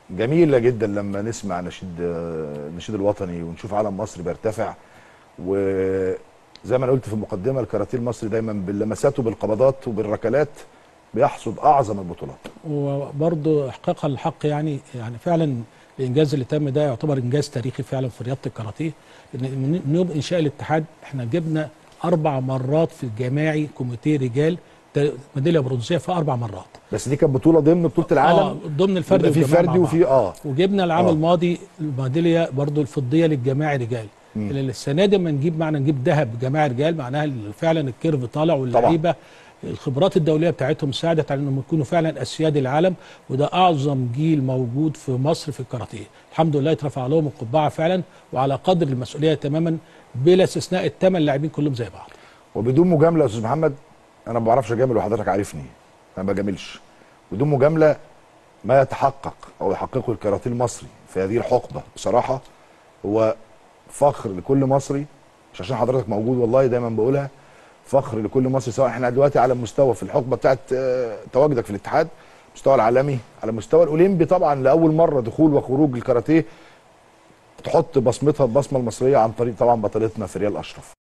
جميله جدا لما نسمع نشيد آه، النشيد الوطني ونشوف علم مصر بيرتفع وزي ما انا قلت في المقدمه الكاراتيه المصري دايما باللمسات وبالقبضات وبالركلات بيحصد اعظم البطولات وبرضه احقاقا الحق يعني يعني فعلا الانجاز اللي تم ده يعتبر انجاز تاريخي فعلا في رياضه الكاراتيه ان من من يوم انشاء الاتحاد احنا جبنا اربع مرات في الجماعي كوميتيه رجال تا- ميداليه برونزيه في اربع مرات بس دي كانت بطوله ضمن بطوله العالم اه ضمن الفرد يبقى في والجماعي فردي مع وفي بعض. اه وجبنا العام آه. الماضي الميداليه برضو الفضيه للجماعي رجال مم. السنه دي لما نجيب معنى نجيب ذهب جماعي رجال معناها فعلا الكيرف طالع واللعيبه الخبرات الدوليه بتاعتهم ساعدت على انهم يكونوا فعلا اسياد العالم وده اعظم جيل موجود في مصر في الكاراتيه الحمد لله اترفع لهم القبعه فعلا وعلى قدر المسؤوليه تماما بلا استثناء الثمان لاعبين كلهم زي بعض وبدون مجامله يا استاذ محمد انا ما بعرفش اجامل وحضرتك عارفني انا ما بجاملش بدون مجامله ما يتحقق او يحققه الكاراتيه المصري في هذه الحقبه بصراحه هو فخر لكل مصري مش عشان حضرتك موجود والله دايما بقولها فخر لكل مصري سواء احنا دلوقتي على مستوى في الحقبه بتاعت آه، تواجدك في الاتحاد مستوى العالمي على مستوى الاولمبي طبعا لاول مره دخول وخروج الكاراتيه تحط بصمتها البصمه المصريه عن طريق طبعا بطلتنا فريال اشرف